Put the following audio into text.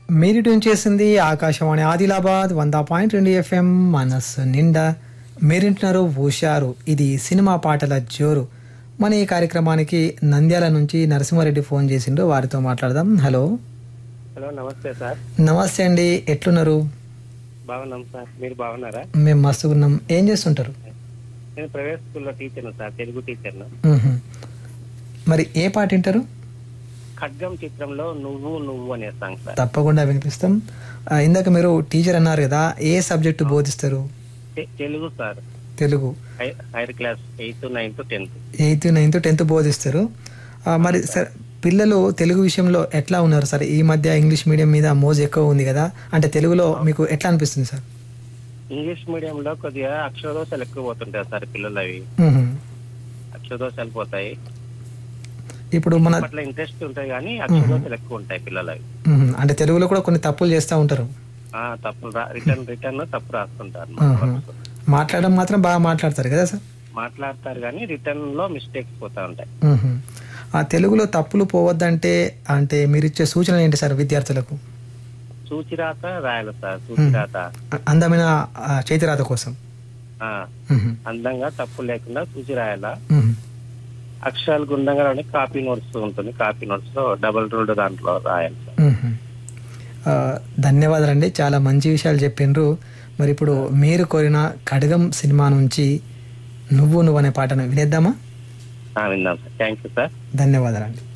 మీరు ట్యూన్ చేసింది ఆకాశవాణి ఆదిలాబాద్ వంద పాయింట్ రెండు ఎఫ్ఎం మనస్సు నిండా మీరింటున్నారు హుషారు ఇది సినిమా పాటల జోరు మన ఈ కార్యక్రమానికి నంద్యాల నుంచి నరసింహారెడ్డి ఫోన్ చేసిండ్రు వారితో మాట్లాడదాం హలో హలో నమస్తే సార్ నమస్తే అండి ఎట్లున్నారు బాగున్నాం సార్ మీరు బాగున్నారా మేము మస్తుగున్నాం ఏం చేస్తుంటారు నేను ప్రైవేట్ స్కూల్లో టీచర్ను సార్ తెలుగు టీచర్ను మ్హూ. మరి ఏ పాట వింటారు ఖడ్గం చిత్రంలో నువ్వు నువ్వు అనే సాంగ్ సార్ తప్పకుండా వినిపిస్తాం ఆ, ఇందాక మీరు టీచర్ అన్నారు కదా ఏ సబ్జెక్టు బోధిస్తారు తె- తెలుగు సార్ తెలుగు హై- higher class eighth ninth tenth eighth ninth tenth బోధిస్తారు ఆ, మరి సార్ పిల్లలు తెలుగు విషయంలో ఎట్లా ఉన్నారు సార్ ఈ మధ్య ఇంగ్లీష్ మీడియం మీద మోజు ఎక్కువ ఉంది కదా అంటే తెలుగులో మీకు ఎట్లా అనిపిస్తుంది సార్ ఇంగ్లీష్ మీడియంలో కొద్దిగా అక్షరదోషాలు ఎక్కువ పోతుంటాయి సార్ పిల్లలు అవి మ్హూ. అక్షరదోషాలు పోతాయి ఇప్పుడు మన పట్ల ఇంట్రెస్ట్ ఉంటాయి కానీ అక్షరదోషాలు ఎక్కువ ఉంటాయి పిల్లలు అవి మ్హూ. అంటే తెలుగులో కూడా కొన్ని తప్పులు చేస్తూ ఉంటారు ఆ, తప్పులు రా రిటర్న్ రిటర్న్ తప్పు రాస్తుంటారు ఆహా. మాట్లాడడం మాత్రం బాగా మాట్లాడతారు కదా సార్ మాట్లాడతారు కానీ రిటర్న్ లో మిస్టేక్స్ పోతా ఉంటాయి మ్హూ. ఆ తెలుగులో తప్పులు పోవద్దంటే అంటే మీరు ఇచ్చే సూచనలు ఏంటి సార్ విద్యార్థులకు సూచిరాత రాయాలి సార్ సూచిరాత అ- అందమైన ఆ, చేతిరాత కోసం ఆ, మ్హూ. అందంగా తప్పు లేకుండా సూచి రాయాలా మ్హూ. అక్షరాలు గుండంగా రాని కాపీ నోట్స్ ఉంటుంది కాపీ నోట్స్ లో డబల్ రూల్డ్ దాంట్లో రాయాలి సార్ మ్మ్. ఆ, ధన్యవాదాలండి చాలా మంచి విషయాలు చెప్పిండ్రు మరి ఇప్పుడు మీరు కోరిన ఖడ్గం సినిమా నుంచి నువ్వు నువ్వు అనే పాటను వినేద్దామా ఆ, విందాం సార్ థ్యాంక్ యూ సార్ ధన్యవాదాలండి